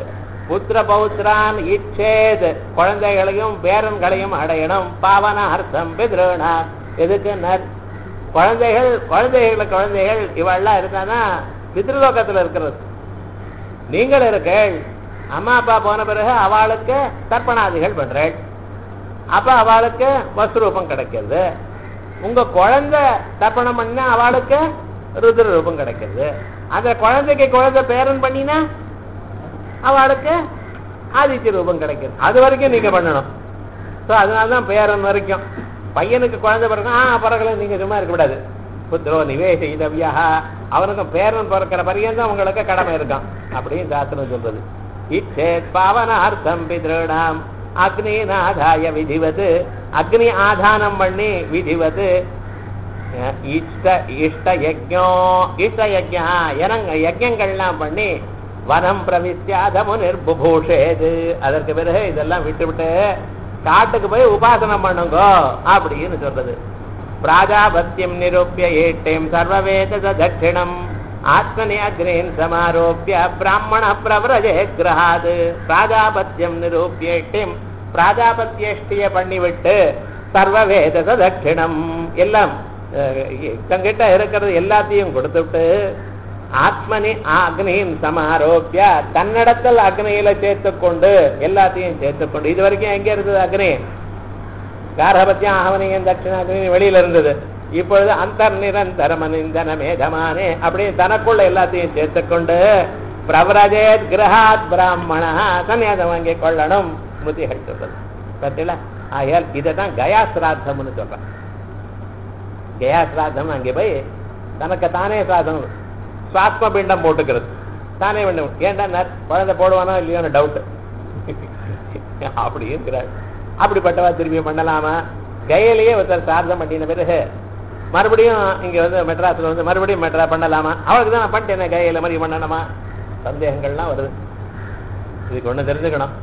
புத்திர பௌத்திரான் இச்சேத் குழந்தைகளையும் பேரன்களையும் அடையணும் பாவன அர்த்தம் பிதிருணா எதுக்கு நர் குழந்தைகள் குழந்தைகள் குழந்தைகள் இவெல்லாம் இருந்தானா பித்ருலோகத்துல இருக்கிறது நீங்கள் இருக்கள் அம்மா அப்பா போன பிறகு அவளுக்கு தர்ப்பணாதிகள் பண்றேள் அப்ப அவளுக்கு வஸ்ரூபம் கிடைக்கிறது உங்க குழந்தை தர்ப்பணம் பண்ணினா அவளுக்கு ருத்ர ரூபம் கிடைக்கிறது அந்த குழந்தைக்கு குழந்தை பேரன் பண்ணினா அவளுக்கு ஆதித்ய ரூபம் கிடைக்கிறது அது வரைக்கும் நீங்க பண்ணணும் ஸோ அதனால தான் பேரன் வரைக்கும் பையனுக்கு குழந்தை பிறகு ஆ பிறகுல நீங்க சும்மா இருக்கக்கூடாது புத்திரோ நிவேசிதவியா அவனுக்கும் பேரன் பிறக்கிற பரியந்தம் உங்களுக்கு கடமை இருக்கான் அப்படின்னு சாஸ்திரம் சொல்றது இச்சேத் பாவனார்த்தம் பிதிருணாம் அக்னிநாதாய விதிவது அக்னி ஆதானம் பண்ணி விதிவது அஹ், இஷ்ட இஷ்ட யஜ்ஞம் இஷ்ட யஜ்யா இனங்க யஜ்யங்கள்லாம் பண்ணி வனம் பிரவிசியாதமு நிர்புபூஷேது அதற்கு பிறகு இதெல்லாம் விட்டு விட்டு காட்டுக்கு போய் உபாசனம் பண்ணுங்க அப்படின்னு சொல்றது பிராஜாபத்தியம் நிரூபிய ஏட்டேம் சர்வவேத தட்சிணம் ஆத்மனி அக்னேன் சமாரோப்பிய பிராமண பிரவரஜே கிரகாது பிராஜாபத்தியம் நிரூபியேட்டேம் பிராஜாபத்தியஷ்டிய பண்ணிவிட்டு சர்வவேத தட்சிணம் எல்லாம் அஹ், தங்கிட்ட இருக்கிறது எல்லாத்தையும் கொடுத்துவிட்டு ஆத்மனி அக்னியின் சமாரோப்பிய தன்னிடத்தில் அக்னியில சேர்த்துக்கொண்டு எல்லாத்தையும் சேர்த்துக்கொண்டு இது வரைக்கும் எங்க இருந்தது அக்னி காரபத்தியம் ஆவணியன் தட்சிணாகினி வெளியில இருந்தது இப்பொழுது அந்தர் நிரந்தரமனிந்தன மேதமானே அப்படியே தனக்குள்ள எல்லாத்தையும் சேர்த்துக்கொண்டு பிரவரஜேத் கிரகாத் பிராமணா சன்னியாசம் வாங்கி கொள்ளணும் ஸ்மிருதிகள் சொல்றது பத்தில ஆயால் இதை தான் கயா சிராத்தம்னு சொல்றேன் கயா சிராத்தம் அங்கே போய் தனக்கு தானே சாதம் சுவாத்ம பிண்டம் போட்டுக்கிறது தானே வேண்டும் ஏன்டா நர் குழந்தை போடுவானோ இல்லையோன்னு டவுட் அப்படி இருக்கிறார் அப்படிப்பட்டவா திரும்பி பண்ணலாமா கையிலேயே ஒருத்தர் சார்தம் பண்ணின பிறகு மறுபடியும் இங்க வந்து மெட்ராஸ்ல வந்து மறுபடியும் மெட்ரா பண்ணலாமா அவளுக்கு தான் நான் பண்ணிட்டேன் கையில மாதிரி பண்ணணுமா சந்தேகங்கள்லாம் வருது இதுக்கு ஒண்ணு தெரிஞ்சுக்கணும்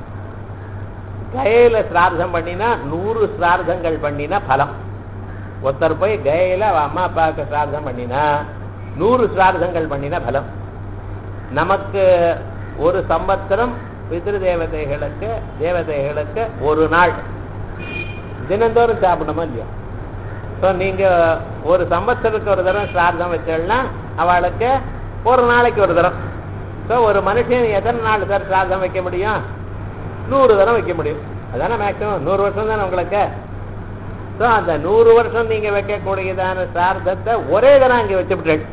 கயையில சிரார்த்தம் பண்ணினா நூறு சிரார்த்தங்கள் பண்ணினா பலம் ஒருத்தர் போய் கயையில அவ அம்மா அப்பாவுக்கு சிரார்த்தம் பண்ணினா நூறு சிரார்த்தங்கள் பண்ணினா பலம் நமக்கு ஒரு சம்பத்திரம் பிதிரு தேவதைகளுக்கு தேவதைகளுக்கு ஒரு நாள் தினந்தோறும் சாப்பிடணுமா இல்லையா ஸோ நீங்க ஒரு சம்பத்திரத்துக்கு ஒரு தரம் சிரார்த்தம் வச்சோம்னா அவளுக்கு ஒரு நாளைக்கு ஒரு தரம் ஸோ ஒரு மனுஷன் எத்தனை நாள் சார் சிரார்த்தம் வைக்க முடியும் நூறு தரம் வைக்க முடியும் அதானே மேக்ஸிமம் நூறு வருஷம் தானே உங்களுக்கு ஸோ அந்த நூறு வருஷம் நீங்க வைக்கக்கூடியதான சிரார்த்தத்தை ஒரே தரம் அங்கே வச்சுவிட்டு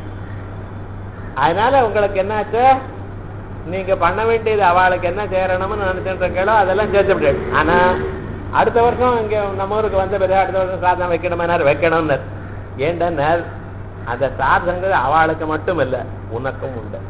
அதனால உங்களுக்கு என்னாச்சு நீங்க பண்ண வேண்டியது அவளுக்கு என்ன சேரணும்னு நினைச்சிட்டு இருக்கீங்களோ அதெல்லாம் சேர்த்து விட்டு ஆனா அடுத்த வருஷம் இங்க நம்ம ஊருக்கு வந்த பிறகு அடுத்த வருஷம் சாதனம் வைக்கணுமானார் வைக்கணும்னு ஏண்டனர் அந்த சாதனங்கள் அவளுக்கு மட்டும் இல்ல உனக்கும் உண்டு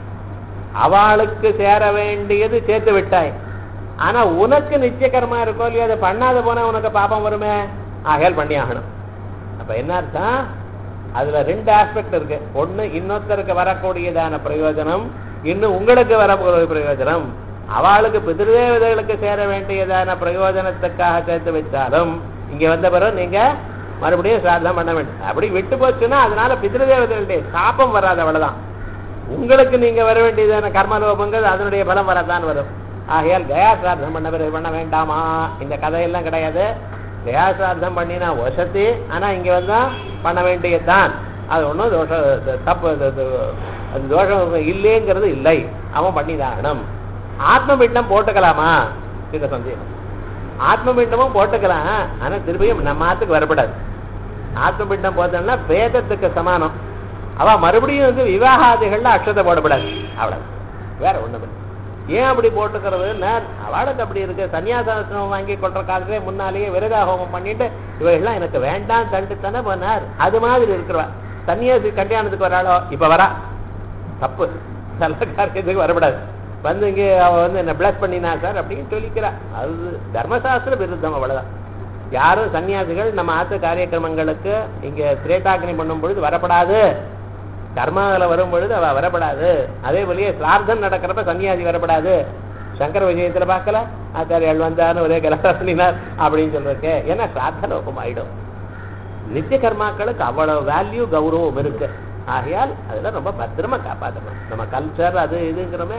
அவளுக்கு சேர வேண்டியது சேர்த்து விட்டாய் ஆனா உனக்கு நிச்சயகரமா இருக்கோ இல்லையோ அதை பண்ணாத போனா உனக்கு பாப்பம் வருமே ஆகையால் பண்ணி ஆகணும் அப்ப என்ன அர்த்தம் அதுல ரெண்டு ஆஸ்பெக்ட் இருக்கு ஒண்ணு இன்னொருத்தருக்கு வரக்கூடியதான பிரயோஜனம் இன்னும் உங்களுக்கு வரக்கூடிய பிரயோஜனம் அவளுக்கு பிதிருதேவதைகளுக்கு சேர வேண்டியதான பிரயோஜனத்துக்காக சேர்த்து வச்சாலும் இங்க வந்த பிறகு நீங்க மறுபடியும் சாதனம் பண்ண வேண்டும் அப்படி விட்டு போச்சுன்னா அதனால பிதிருதேவதைகளுடைய சாபம் வராது அவ்வளவுதான் உங்களுக்கு நீங்க வர வேண்டியதான கர்மலோபங்கள் அதனுடைய பலம் வரத்தான் வரும் ஆகையால் கயா சிரார்த்தம் பண்ண பிறகு பண்ண வேண்டாமா இந்த கதையெல்லாம் கிடையாது கயா சிரார்த்தம் பண்ணினா வசதி ஆனா இங்க வந்தா பண்ண வேண்டியதுதான் அது ஒன்றும் தோஷம் தப்பு அது- அது- அது தோஷம் இல்லைங்கிறது இல்லை அவன் பண்ணிதாகணும் ஆத்ம பிண்டம் போட்டுக்கலாமா இந்த சந்தேகம் ஆத்ம பிண்டமும் போட்டுக்கலாம் ஆனா திரும்பியும் நம்ம ஆத்துக்கு வரப்படாது ஆத்ம பிண்டம் போட்டோம்னா வேதத்துக்கு சமானம் அவ மறுபடியும் வந்து விவாகாதிகள்ல அக்ஷதை போடப்படாது அவ்வளவு வேற ஒண்ணுமே ஏன் அப்படி போட்டுக்கிறதுன்னா அவளுக்கு அப்படி இருக்கு சன்னியாசாசனம் வாங்கி கொள்ற காலத்திலே முன்னாலேயே விரதா ஹோமம் பண்ணிட்டு இவைகள்லாம் எனக்கு வேண்டாம் தண்டு தானே போனார் அது மாதிரி இருக்கிறவா சன்னியாசி கல்யாணத்துக்கு வராளோ இப்ப வரா தப்பு நல்ல காரியத்துக்கு வரப்படாது வந்து இங்கே அவ வந்து என்ன பிளஸ் பண்ணினா சார் அப்படின்னு சொல்லிக்கிறா அது தர்மசாஸ்திர விருத்தம் அவ்வளவுதான் யாரும் சன்னியாசிகள் நம்ம ஆத்து காரியக்கிரமங்களுக்கு இங்க திரேதாக்னி பண்ணும் பொழுது வரப்படாது கர்மாவில வரும் பொழுது அவ வரப்படாது அதே போலயே சிரார்த்தம் நடக்கிறப்ப சன்னியாசி வரப்படாது சங்கர விஜயத்துல பார்க்கல ஆச்சாரியால் வந்தான்னு ஒரே கலாசினார் அப்படின்னு சொல்றதுக்கு ஏன்னா சிரார்த்த லோகம் ஆயிடும் நித்திய கர்மாக்களுக்கு அவ்வளவு வேல்யூ கௌரவம் இருக்கு ஆகையால் அதெல்லாம் ரொம்ப பத்திரமா காப்பாற்றணும் நம்ம கல்ச்சர் அது இதுங்கிறோமே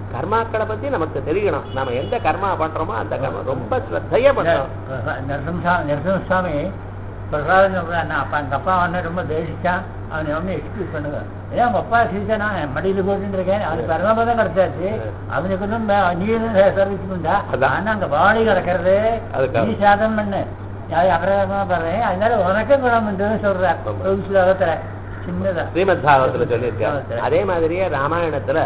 கர்மாக்களை பத்தி நமக்கு தெரியணும் நாம எந்த கர்மா பண்றோமோ அந்த கர்மா ரொம்ப ஸ்ரத்தைய பண்றோம் நரசிம்சாமி நரசிம்மசாமி பிரசாதம் சொல்றான் அப்பா எங்க அப்பா வந்து ரொம்ப தேசிச்சான் அவனை வந்து எக்ஸ்கியூஸ் பண்ணுங்க ஏன் உங்க அப்பா சீசனா மடியில போட்டுட்டு இருக்கேன் அவனுக்கு பரமபதம் கிடைச்சாச்சு அவனுக்கு ஒன்றும் நீ சர்வீஸ் பண்ணா அதான். ஆனா அங்க பாடி கிடக்கிறது அதுக்காக. நீ சாதம் பண்ணு அது அபராதமா பண்றேன் அதனால உனக்கும் குணம் பண்ணுன்னு சொல்றார் ஆமா. ஒரு ஸ்லோகத்துல சின்னதா ஸ்ரீமத் பாகவத்துல சொல்லியிருக்காரு ஆமா. அதே மாதிரியே ராமாயணத்துல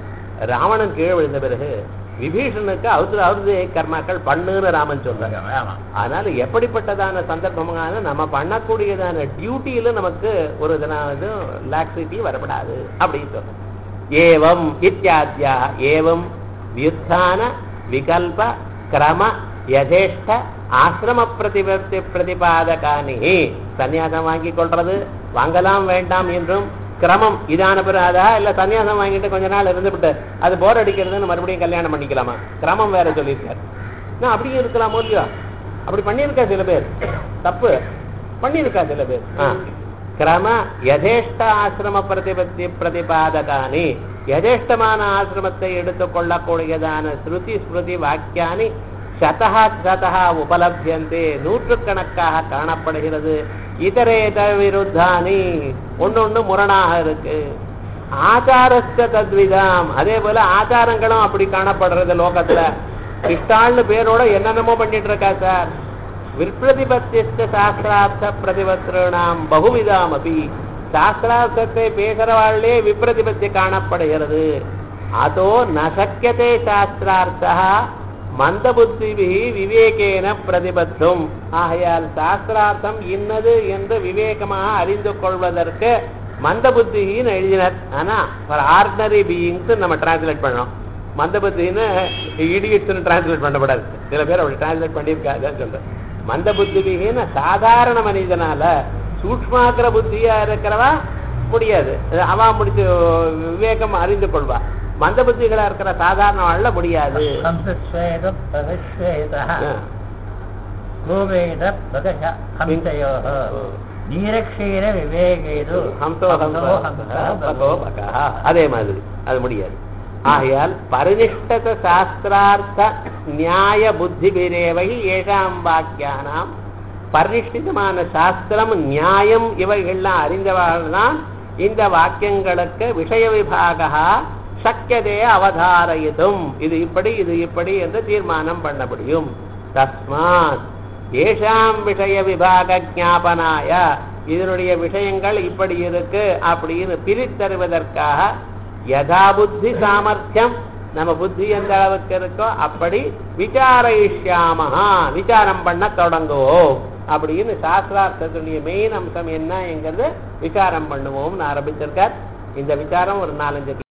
ராவணன் கீழே விழுந்த பிறகு விபீஷனுக்கு அவசர அவசர கர்மாக்கள் பண்ணுன்னு ராமன் சொல்றாங்க ஆமா அதனால எப்படிப்பட்டதான சந்தர்ப்பமான நம்ம பண்ணக்கூடியதான டியூட்டியில நமக்கு ஒரு இது லாக்ஸிட்டி வரப்படாது அப்படின்னு சொல்றோம் ஏவம் இத்தியாத்யா ஏவம் வியுத்தான விகல்ப கிரம யதேஷ்ட ஆசிரம பிரதிபத்தி பிரதிபாதகானி சந்நியாசம் வாங்கி கொள்றது வாங்கலாம் வேண்டாம் என்றும் கிரமம் இதான பிறகு இல்ல சன்னியாசம் வாங்கிட்டு கொஞ்ச நாள் இருந்துவிட்டு அது போர் அடிக்கிறதுன்னு மறுபடியும் கல்யாணம் பண்ணிக்கலாமா கிரமம் வேற சொல்லியிருக்காரு நான் அப்படியும் இருக்கலாமோ இல்லையோ அப்படி பண்ணியிருக்கா சில பேர் தப்பு பண்ணியிருக்கா சில பேர் ஆ. கிரம யதேஷ்ட ஆசிரம பிரதிபத்தி பிரதிபாதகானி யதேஷ்டமான ஆசிரமத்தை எடுத்துக்கொள்ளக்கூடியதான ஸ்ருதி ஸ்மிருதி வாக்கியானி சதா சதா உபலபியந்தே நூற்றுக்கணக்காக காணப்படுகிறது இதரேத விருத்தானி ஒண்ணு ஒண்ணு முரணாக இருக்கு ஆச்சாரஸ்த தத்விதாம் அதே போல ஆச்சாரங்களும் அப்படி காணப்படுறது லோகத்துல கிருஷ்டாள்னு பேரோட என்னென்னமோ பண்ணிட்டு இருக்கா சார் விற்பிரதிபத்தியஸ்த சாஸ்திரார்த்த பிரதிபத்திரணாம் பகுவிதாம் அபி சாஸ்திரார்த்தத்தை பேசுறவாழ்லே விப்ரதிபத்தி காணப்படுகிறது அதோ நசக்கியதே சாஸ்திரார்த்தா மந்தபுத்திபி விவேகேன பிரதிபத்தும் ஆகையால் சாஸ்திரார்த்தம் இன்னது என்று விவேகமாக அறிந்து கொள்வதற்கு மந்த புத்தின்னு எழுதினர் ஆனா ஃபார் ஆர்டினரி பீயிங்ஸ் நம்ம டிரான்ஸ்லேட் பண்ணோம் மந்த புத்தின்னு இடியட்ஸ்னு டிரான்ஸ்லேட் பண்ணக்கூடாது சில பேர் அப்படி டிரான்ஸ்லேட் பண்ணியிருக்காங்க சொல்றேன் மந்த புத்திபிகின்னு சாதாரண மனிதனால சூக்ஷ்மாக்கிர புத்தியா இருக்கிறவா முடியாது அவா முடிச்சு விவேகம் அறிந்து கொள்வா மந்த புத்திகளா இருக்கிற சாதாரண வாழ முடியாது ஹம்சஸ்வேத பிரதஸ்வேத ஆ. கோவேத பிரதச ஹம்சயோ நீரக்ஷீர விவேகேது ஹம்சோ ஹம்சோ பகோ பகா. அதே மாதிரி அது முடியாது ஆகையால் பரினிஷ்டத சாஸ்திரார்த்த நியாய புத்தி பிரேவை ஏஷாம் வாக்கியானாம் பரினிஷ்டிதமான சாஸ்திரம் நியாயம் இவைகள்லாம் அறிந்தவர்கள் தான் இந்த வாக்கியங்களுக்கு விஷய விபாகா சக்கியதே அவதாரயிதும் இது இப்படி இது இப்படி என்று தீர்மானம் பண்ண முடியும் தஸ்மாத் ஏஷாம் விஷய விபாக ஞாபனாய இதனுடைய விஷயங்கள் இப்படி இருக்கு அப்படின்னு பிரித்தருவதற்காக யதா புத்தி சாமர்த்தியம் நம்ம புத்தி எந்த அளவுக்கு இருக்கோ அப்படி விசாரயிஷ்யாமஹா விசாரம் பண்ண தொடங்குவோம் அப்படின்னு சாஸ்திரார்த்தத்துடைய மெயின் அம்சம் என்னங்கிறது விசாரம் பண்ணுவோம்னு ஆரம்பிச்சிருக்கார் இந்த விசாரம் ஒரு நாலஞ்சு